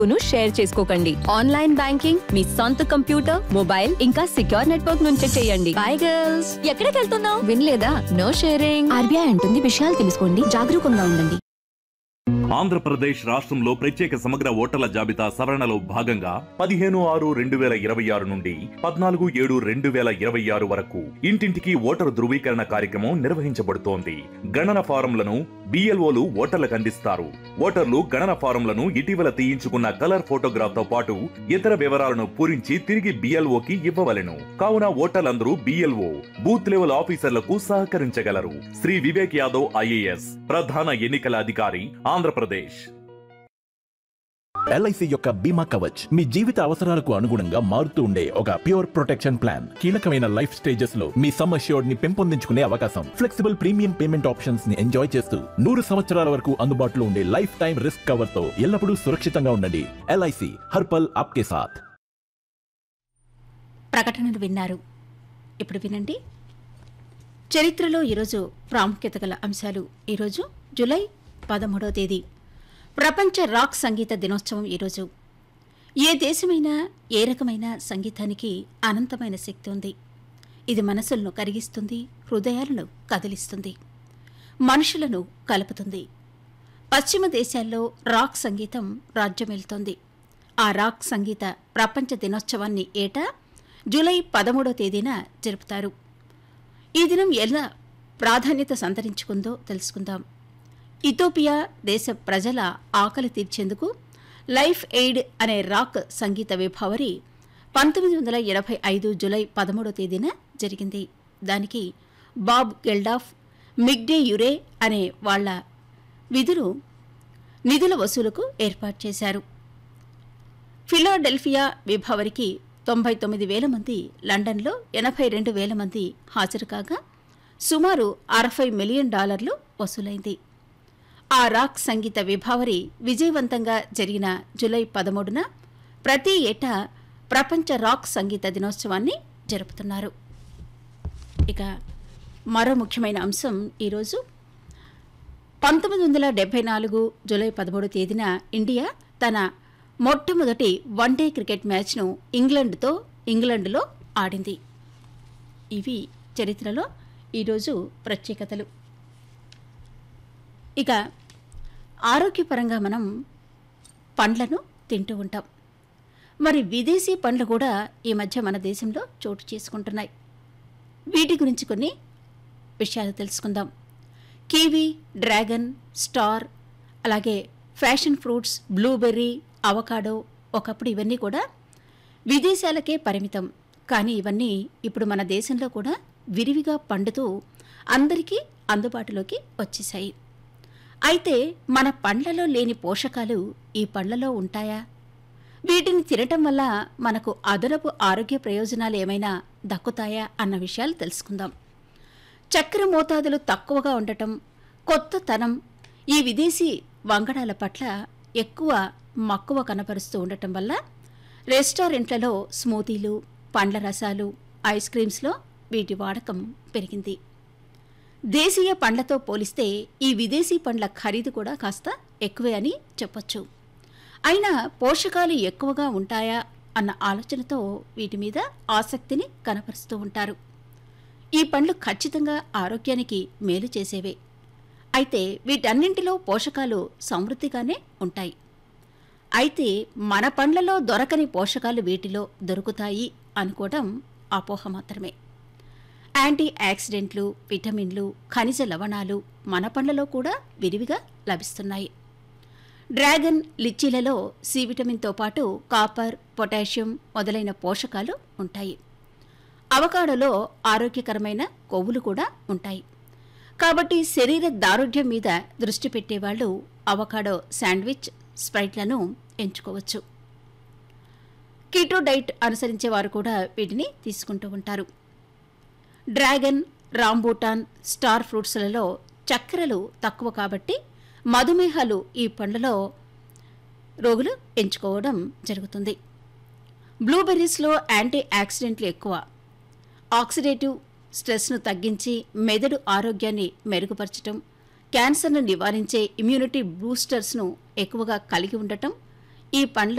ను షేర్ చేసుకోకండి online banking మీ సొంత కంప్యూటర్ మొబైల్ ఇంకా సిక్యూర్ నెట్వర్క్ నుంచే చేయండి బై గర్ల్స్ ఎక్కడికి వెళ్తున్నావు వినలేదా నో షేరింగ్ ఆర్బీఐ అంటుంది విషయాలు తెలుసుకోండి జాగరూకంగా ఉండండి ఆంధ్రప్రదేశ్ రాష్ట్రంలో ప్రత్యేక సమగ్ర ఓటర్ల జాబితా సవరణలో భాగంగా పదిహేను ఆరు రెండు వేల ఇరవై ఆరు నుండి పద్నాలుగు ఏడు రెండు వేల ఇరవై ఆరు వరకు ఇంటింటికి ఓటరు ధృవీకరణ కార్యక్రమం నిర్వహించబడుతోంది గణన ఫారంలను బిఎల్ఓలు ఓటర్లకు అందిస్తారు ఓటర్లు గణన ఫారంలను ఇటీవల తీయించుకున్న కలర్ ఫోటోగ్రాఫ్ తో పాటు ఇతర వివరాలను పూరించి తిరిగి బిఎల్ఓకి ఇవ్వవలెను కావున ఓటర్లందరూ బిఎల్ఓ బూత్ లెవెల్ ఆఫీసర్లకు సహకరించగలరు శ్రీ వివేక్ యాదవ్ ఐఏఎస్ ప్రధాన ఎన్నికల అధికారి ఆంధ్రప్రదేశ్ ఎల్ఐసి యొక్క బీమా కవచ్ మీ జీవిత అవసరాలకు అనుగుణంగా మారుతూ ఉండే ఒక ప్యూర్ ప్రొటెక్షన్ ప్లాన్ కీలకమైన లైఫ్ స్టేజెస్ లో మీ సమ్ అష్యూర్డ్ ని పెంపొందించుకునే అవకాశం ఫ్లెక్సిబుల్ ప్రీమియం పేమెంట్ ఆప్షన్స్ ని ఎంజాయ్ చేస్తూ నూరు సంవత్సరాల వరకు అందుబాటులో ఉండే లైఫ్ టైం రిస్క్ కవర్ తో ఎల్లప్పుడూ సురక్షితంగా ఉండండి ఎల్ఐసి హర్పల్ ఆప్కే సాథ్ ప్రకటనలు విన్నారు ఇప్పుడు వినండి చరిత్రలో ఈరోజు ప్రాముఖ్యత గల అంశాలు ఈరోజు జూలై పదమూడవ తేదీ ప్రపంచ రాక్ సంగీత దినోత్సవం ఈరోజు ఏ దేశమైనా ఏ రకమైన సంగీతానికి అనంతమైన శక్తి ఉంది ఇది మనసులను కరిగిస్తుంది హృదయాలను కదిలిస్తుంది మనుషులను కలుపుతుంది పశ్చిమ దేశాల్లో రాక్ సంగీతం రాజ్యమేలుతోంది ఆ రాక్ సంగీత ప్రపంచ దినోత్సవాన్ని ఏటా జూలై పదమూడో తేదీన జరుపుతారు ఈ దినం ఎలా ప్రాధాన్యత సంతరించుకుందో తెలుసుకుందాం ఇథోపియా దేశ ప్రజల ఆకలి తీర్చేందుకు లైఫ్ ఎయిడ్ అనే రాక్ సంగీత విభావరి పంతొమ్మిది వందల ఎనభై ఐదు జులై పదమూడో తేదీన జరిగింది దానికి బాబ్ గెల్డాఫ్ మిగ్డే యురే అనే వాళ్ళ విధులు నిధుల వసూలుకు ఏర్పాటు చేశారు ఫిలాడెల్ఫియా విభావరికి తొంభై తొమ్మిది వేల మంది లండన్లో ఎనభై రెండు వేల మంది హాజరు కాగా సుమారు అరవై మిలియన్ డాలర్లు వసూలైంది ఆ రాక్ సంగీత విభావరి విజయవంతంగా జరిగిన జూలై పదమూడున ప్రతి ఏటా ప్రపంచ రాక్ సంగీత దినోత్సవాన్ని జరుపుతున్నారు ఇక మరో ముఖ్యమైన అంశం ఈరోజు పంతొమ్మిది వందల డెబ్బై నాలుగు జూలై పదమూడు తేదీన ఇండియా తన మొట్టమొదటి వన్డే క్రికెట్ మ్యాచ్ను ఇంగ్లండ్తో ఇంగ్లండ్లో ఆడింది ఇవి చరిత్రలో ఈరోజు ప్రత్యేకతలు ఇక ఆరోగ్యపరంగా మనం పండ్లను తింటూ ఉంటాం మరి విదేశీ పండ్లు కూడా ఈ మధ్య మన దేశంలో చోటు చేసుకుంటున్నాయి వీటి గురించి కొన్ని విషయాలు తెలుసుకుందాం కివీ డ్రాగన్ స్టార్ అలాగే ఫ్యాషన్ ఫ్రూట్స్ బ్లూబెర్రీ అవకాడో ఒకప్పుడు ఇవన్నీ కూడా విదేశాలకే పరిమితం కానీ ఇవన్నీ ఇప్పుడు మన దేశంలో కూడా విరివిగా పండుతూ అందరికీ అందుబాటులోకి వచ్చేశాయి అయితే మన పండ్లలో లేని పోషకాలు ఈ పండ్లలో ఉంటాయా వీటిని తినటం వల్ల మనకు అదనపు ఆరోగ్య ప్రయోజనాలు ఏమైనా దక్కుతాయా అన్న విషయాలు తెలుసుకుందాం చక్కెర మోతాదులు తక్కువగా ఉండటం కొత్త తనం ఈ విదేశీ వంగడాల పట్ల ఎక్కువ మక్కువ కనపరుస్తూ ఉండటం వల్ల రెస్టారెంట్లలో స్మూతీలు పండ్ల రసాలు ఐస్ క్రీమ్స్లో వీటి వాడకం పెరిగింది దేశీయ పండ్లతో పోలిస్తే ఈ విదేశీ పండ్ల ఖరీదు కూడా కాస్త ఎక్కువే అని చెప్పొచ్చు అయినా పోషకాలు ఎక్కువగా ఉంటాయా అన్న ఆలోచనతో వీటి మీద ఆసక్తిని కనపరుస్తూ ఉంటారు ఈ పండ్లు ఖచ్చితంగా ఆరోగ్యానికి మేలు చేసేవే అయితే వీటన్నింటిలో పోషకాలు సమృద్ధిగానే ఉంటాయి అయితే మన పండ్లలో దొరకని పోషకాలు వీటిలో దొరుకుతాయి అనుకోవడం అపోహ మాత్రమే యాంటీ ఆక్సిడెంట్లు విటమిన్లు ఖనిజ లవణాలు మన పండ్లలో కూడా విరివిగా లభిస్తున్నాయి డ్రాగన్ లిచ్చీలలో సి విటమిన్తో పాటు కాపర్ పొటాషియం మొదలైన పోషకాలు ఉంటాయి అవకాడోలో ఆరోగ్యకరమైన కొవ్వులు కూడా ఉంటాయి కాబట్టి శరీర దారుఢ్యం మీద దృష్టి పెట్టేవాళ్ళు అవకాడో శాండ్విచ్ స్ప్రైట్లను ఎంచుకోవచ్చు కీటో డైట్ అనుసరించే వారు కూడా వీటిని తీసుకుంటూ ఉంటారు డ్రాగన్ రాంబూటాన్ స్టార్ ఫ్రూట్స్లలో చక్కెరలు తక్కువ కాబట్టి మధుమేహాలు ఈ పండ్లలో రోగులు ఎంచుకోవడం జరుగుతుంది బ్లూబెర్రీస్లో యాంటీ ఆక్సిడెంట్లు ఎక్కువ ఆక్సిడేటివ్ స్ట్రెస్ను తగ్గించి మెదడు ఆరోగ్యాన్ని మెరుగుపరచటం క్యాన్సర్ను నివారించే ఇమ్యూనిటీ బూస్టర్స్ను ఎక్కువగా కలిగి ఉండటం ఈ పండ్లు